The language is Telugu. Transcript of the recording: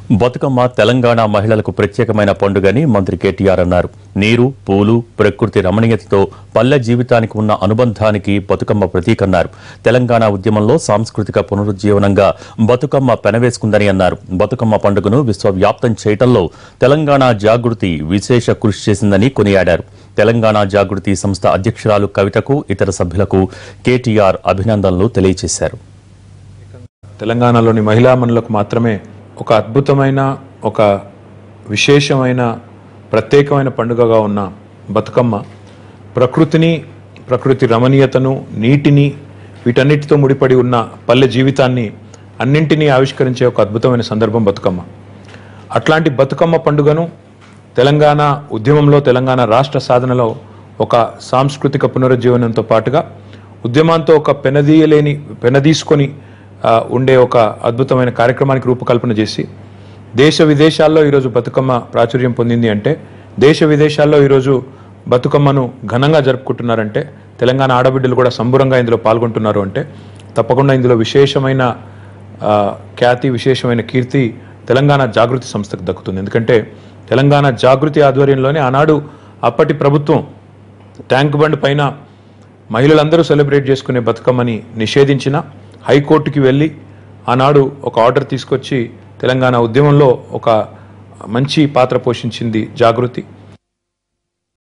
బతుకమ్మ తెలంగాణ మహిళలకు ప్రత్యేకమైన పండుగని మంత్రి కేటీఆర్ అన్నారు నీరు పూలు ప్రకృతి రమణీయతతో పల్లె జీవితానికి ఉన్న అనుబంధానికి బతుకమ్మ ప్రతీకన్నారు తెలంగాణ ఉద్యమంలో సాంస్కృతిక పునరుజ్జీవనంగా బతుకమ్మ పెనవేసుకుందని అన్నారు బతుకమ్మ పండుగను విశ్వవ్యాప్తం చేయటంలో తెలంగాణ జాగృతి విశేష కృషి చేసిందని కొనియాడారు తెలంగాణ జాగృతి సంస్థ అధ్యక్షురాలు కవితకు ఇతర సభ్యులకు కేటీఆర్ అభినందనలు తెలియజేశారు తెలంగాణలోని మహిళా మనులకు మాత్రమే ఒక అద్భుతమైన ఒక విశేషమైన ప్రత్యేకమైన పండుగగా ఉన్న బతుకమ్మ ప్రకృతిని ప్రకృతి రమణీయతను నీటిని వీటన్నిటితో ముడిపడి ఉన్న పల్లె జీవితాన్ని అన్నింటినీ ఆవిష్కరించే ఒక అద్భుతమైన సందర్భం బతుకమ్మ అట్లాంటి బతుకమ్మ పండుగను తెలంగాణ ఉద్యమంలో తెలంగాణ రాష్ట్ర సాధనలో ఒక సాంస్కృతిక పునరుజ్జీవనంతో పాటుగా ఉద్యమంతో ఒక పెనదీయలేని పెనదీసుకొని ఆ, ఉండే ఒక అద్భుతమైన కార్యక్రమానికి రూపకల్పన చేసి దేశ విదేశాల్లో ఈరోజు బతుకమ్మ ప్రాచుర్యం పొందింది అంటే దేశ విదేశాల్లో ఈరోజు బతుకమ్మను ఘనంగా జరుపుకుంటున్నారంటే తెలంగాణ ఆడబిడ్డలు కూడా సంబురంగా ఇందులో పాల్గొంటున్నారు అంటే తప్పకుండా ఇందులో విశేషమైన ఆ, ఖ్యాతి విశేషమైన కీర్తి తెలంగాణ జాగృతి సంస్థకు దక్కుతుంది ఎందుకంటే తెలంగాణ జాగృతి ఆధ్వర్యంలోనే ఆనాడు అప్పటి ప్రభుత్వం ట్యాంక్ బండ్ పైన మహిళలందరూ సెలబ్రేట్ చేసుకునే బతుకమ్మని నిషేధించిన హైకోర్టుకి వెళ్ళి ఆనాడు ఒక ఆర్డర్ తీసుకొచ్చి తెలంగాణ ఉద్యమంలో ఒక మంచి పాత్ర పోషించింది జాగృతి